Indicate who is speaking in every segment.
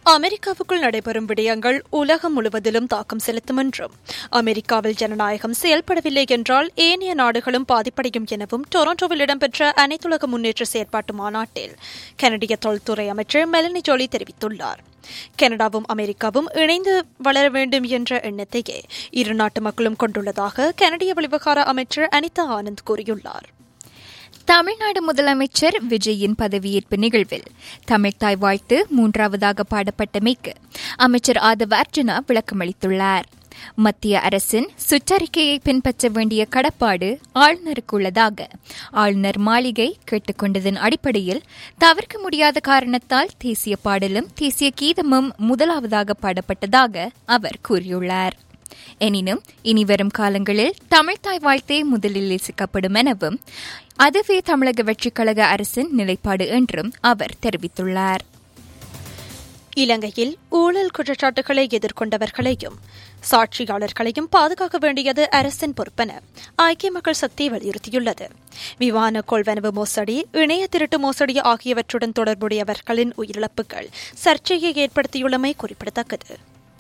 Speaker 1: அமெரிக்காவுக்குள் நடைபெறும் விடயங்கள் உலகம் முழுவதிலும் தாக்கம் செலுத்தும் என்றும் அமெரிக்காவில் ஜனநாயகம் செயல்படவில்லை என்றால் ஏனைய நாடுகளும் பாதிப்படையும் எனவும் டொரண்டோவில் இடம்பெற்ற அனைத்துலக முன்னேற்ற செயற்பாட்டு மாநாட்டில் கனடிய தொல்துறை அமைச்சர் மெலனி ஜோலி தெரிவித்துள்ளார் கனடாவும் அமெரிக்காவும் இணைந்து வளர வேண்டும் என்ற எண்ணத்தையே இரு நாட்டு மக்களும் கொண்டுள்ளதாக கனடிய வெளிவிவகார அமைச்சர் அனிதா ஆனந்த் கூறியுள்ளார்
Speaker 2: தமிழ்நாடு முதலமைச்சர் விஜயின் பதவியேற்பு நிகழ்வில் தமிழ்தாய் வாழ்த்து மூன்றாவதாக பாடப்பட்டமைக்கு அமைச்சர் ஆதவ் அர்ஜுனா விளக்கமளித்துள்ளார் மத்திய அரசின் சுற்றறிக்கையை பின்பற்ற வேண்டிய கடப்பாடு ஆளுநருக்கு உள்ளதாக ஆளுநர் மாளிகை கேட்டுக்கொண்டதன் அடிப்படையில் தவிர்க்க முடியாத காரணத்தால் தேசிய பாடலும் தேசிய கீதமும் முதலாவதாக பாடப்பட்டதாக அவர் கூறியுள்ளார் எனினும் இனிவரும் காலங்களில் தமிழ்தாய் வாழ்த்தே முதலில் இசைக்கப்படும் எனவும் அதுவே தமிழக வெற்றிக் கழக அரசின் நிலைப்பாடு என்றும் அவர் தெரிவித்துள்ளார்
Speaker 1: இலங்கையில் ஊழல் குற்றச்சாட்டுகளை எதிர்கொண்டவர்களையும் சாட்சியாளர்களையும் பாதுகாக்க வேண்டியது அரசின் பொறுப்பென ஐக்கிய மக்கள் சக்தி வலியுறுத்தியுள்ளது விமான கொள்வனவு மோசடி இணைய திருட்டு மோசடி ஆகியவற்றுடன் தொடர்புடையவர்களின் உயிரிழப்புகள் சர்ச்சையை ஏற்படுத்தியுள்ளமை குறிப்பிடத்தக்கது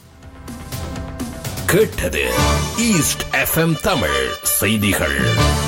Speaker 3: கேட்டது ஈஸ்ட் எஃப்எம் தமிழ் செய்திகள்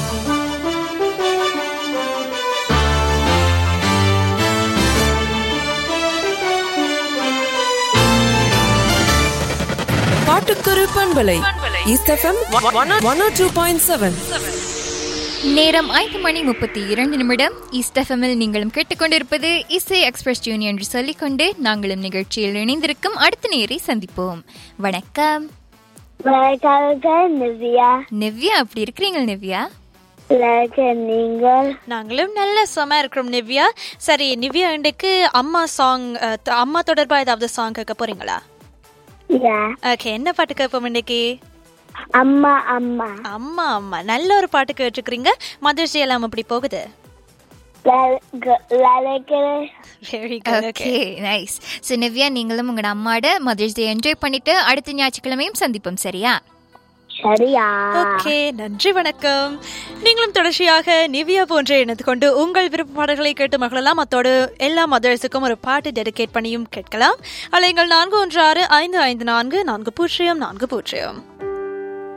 Speaker 4: பாட்டுக்குரு பண்பலை east FM one two point seven
Speaker 2: நேரம் ஐந்து மணி முப்பத்தி இரண்டு நிமிடம் ஈஸ்ட் எஃப்எம்மில் நீங்களும் கேட்டுக்கொண்டிருப்பது இசை எக்ஸ்பிரஸ் ஜூனியர் என்று சொல்லிக்கொண்டு நாங்களும் நிகழ்ச்சியில் இணைந்திருக்கும் அடுத்த நேரை சந்திப்போம் வணக்கம்
Speaker 5: வணக்கம் நிவ்யா
Speaker 2: நிவ்யா அப்படி இருக்கிறீங்க நிவ்யா
Speaker 5: வணக்கம் நீங்கள்
Speaker 1: நாங்களும் நல்ல சும இருக்கிறோம் நிவ்யா சரி நிவ்யா இன்றைக்கு அம்மா சாங் அம்மா தொடர்பா ஏதாவது சாங் கேட்க போறீங்களா
Speaker 5: யா
Speaker 1: ஓகே என்ன பாட்டு கேட்போம் இன்னைக்கு
Speaker 5: அம்மா அம்மா
Speaker 1: அம்மா அம்மா நல்ல ஒரு பாட்டு கேட்டிருக்கிறீங்க மதர்ஸ் டே எல்லாம் எப்படி போகுது
Speaker 5: வணக்கம்
Speaker 1: very good
Speaker 2: okay nice so Nivya நீங்களும் உங்களோட அம்மாட மதர்ஸ் டே என்ஜாய் பண்ணிட்டு அடுத்த ஞாயிற்றுக்கிழமையும் சந்திப்போம் சரியா
Speaker 5: சரியா
Speaker 1: ஓகே நன்றி வணக்கம் நீங்களும் தொடர்ச்சியாக நிவ்யா போன்ற இணைந்து கொண்டு உங்கள் விருப்ப பாடல்களை கேட்டு மகளெல்லாம் அத்தோடு எல்லா மதர்ஸுக்கும் ஒரு பாட்டு டெடிகேட் பண்ணியும் கேட்கலாம் அலைங்கள் நான்கு ஒன்று ஆறு ஐந்து ஐந்து நான்கு நான்கு பூஜ்ஜியம் நான்கு பூஜ்ஜியம்